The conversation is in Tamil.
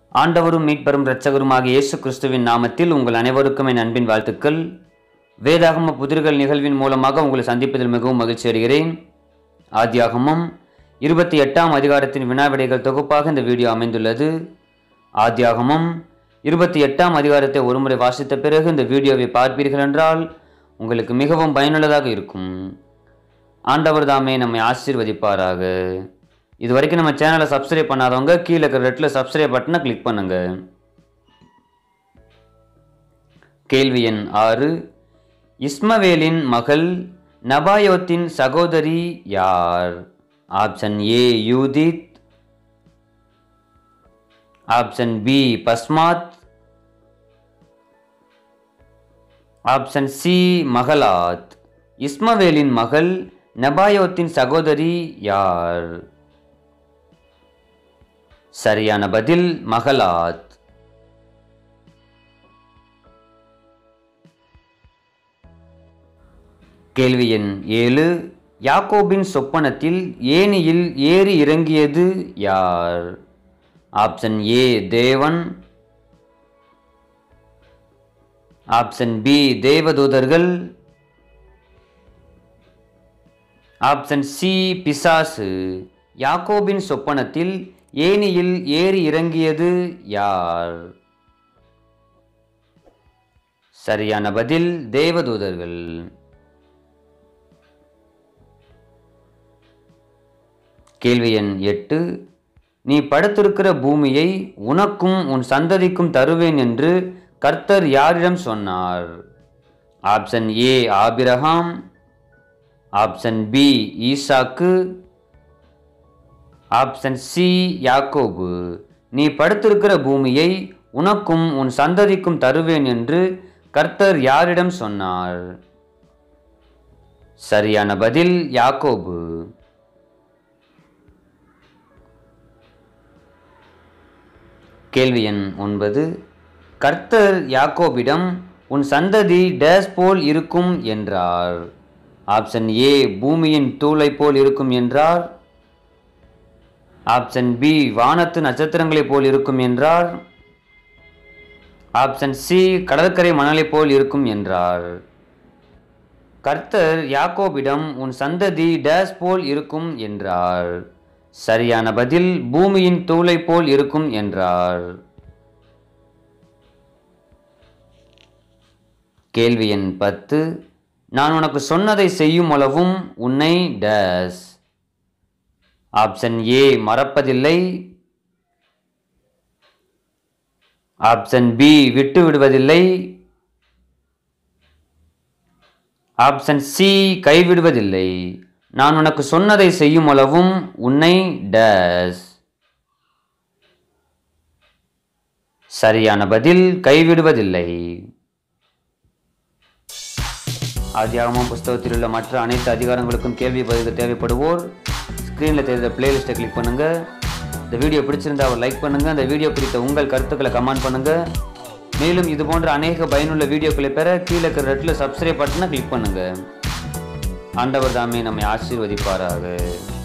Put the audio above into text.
ஆண்டவரும் மீட்பரும் இரட்சகருமாகிய இயேசு கிறிஸ்துவின் நாமத்தில் உங்கள் அனைவருக்கும் என் அன்பின் வாழ்த்துக்கள் வேதாகம புதிர்கள் நிகழ்வின் மூலமாக உங்களை சந்திப்பதில் மிகவும் மகிழ்ச்சி அடைகிறேன் ஆதியாகமம் இருபத்தி எட்டாம் அதிகாரத்தின் வினாவிடைகள் தொகுப்பாக இந்த வீடியோ அமைந்துள்ளது ஆதியாகமம் இருபத்தி எட்டாம் அதிகாரத்தை ஒருமுறை வாசித்த பிறகு இந்த வீடியோவை பார்ப்பீர்கள் என்றால் உங்களுக்கு மிகவும் பயனுள்ளதாக இருக்கும் ஆண்டவர் தாமே நம்மை ஆசீர்வதிப்பாராக இது வரைக்கும் நம்ம சேனலை சப்ஸ்கிரைப் பண்ணாதவங்க கீழே இருக்கிற ரெட்டில் சப்ஸ்கிரைப் பட்டனை கிளிக் பண்ணுங்க கேள்வி எண் ஆறு இஸ்மவேலின் மகள் நபாயோத்தின் சகோதரி யார் option A Judith option B Basemath option C Mahalath இஸ்மவேலின் மகள் நபாயோத்தின் சகோதரி யார் சரியான பதில் மகளாத் கேள்வி எண் ஏழு யாக்கோபின் சொப்பனத்தில் ஏனியில் ஏறி இறங்கியது யார் ஆப்ஷன் ஏ தேவன் ஆப்ஷன் பி தேவதூதர்கள் ஆப்ஷன் சி பிசாசு யாக்கோபின் சொப்பனத்தில் ஏனியில் ஏறி இறங்கியது யார் சரியான பதில் தேவதூதர்கள் கேள்வி எண் எட்டு நீ படுத்திருக்கிற பூமியை உனக்கும் உன் சந்ததிக்கும் தருவேன் என்று கர்த்தர் யாரிடம் சொன்னார் option A Abraham option B Isaac option C யாக்கோபு நீ படுத்திருக்கிற பூமியை உனக்கும் உன் சந்ததிக்கும் தருவேன் என்று கர்த்தர் யாரிடம் சொன்னார் சரியான பதில் யாக்கோபு கேள்வி எண் ஒன்பது கர்த்தர் யாக்கோபிடம் உன் சந்ததி டேஸ் போல் இருக்கும் என்றார் ஆப்ஷன் ஏ பூமியின் தூளை போல் இருக்கும் என்றார் ஆப்ஷன் பி வானத்து நட்சத்திரங்களைப் போல் இருக்கும் என்றார் ஆப்ஷன் சி கடற்கரை மணலைப் போல் இருக்கும் என்றார் கர்த்தர் யாக்கோபிடம் உன் சந்ததி டேஸ் போல் இருக்கும் என்றார் சரியான பதில் பூமியின் தூளை போல் இருக்கும் என்றார் கேள்வி எண் பத்து நான் உனக்கு சொன்னதை செய்யும் அளவும் உன்னை டேஸ் ஆப்ஷன் ஏ மறப்பதில்லை ஆப்ஷன் பி விட்டு விடுவதில்லை ஆப்ஷன் சி கைவிடுவதில்லை நான் உனக்கு சொன்னதை செய்யும் அளவும் உன்னை டேஸ் சரியான பதில் கைவிடுவதில்லை ஆதியாகமம் புஸ்தகத்தில் உள்ள மற்ற அனைத்து அதிகாரங்களுக்கும் கேள்வி பதில் தேவைப்படுவோர் ஸ்க்ரீனில் தெரிந்த பிளேலிஸ்ட்டை கிளிக் பண்ணுங்கள் இந்த வீடியோ பிடிச்சிருந்தா ஒரு லைக் பண்ணுங்கள் அந்த வீடியோ குறித்த உங்கள் கருத்துக்களை கமெண்ட் பண்ணுங்கள் மேலும் இது போன்ற அநேக பயனுள்ள வீடியோக்களை பெற கீழே இருக்கிற ரெட்டில் சப்ஸ்கிரைப் பட்டனை கிளிக் பண்ணுங்கள் ஆண்டவர் தாமே நம்மை ஆசீர்வதிப்பாராக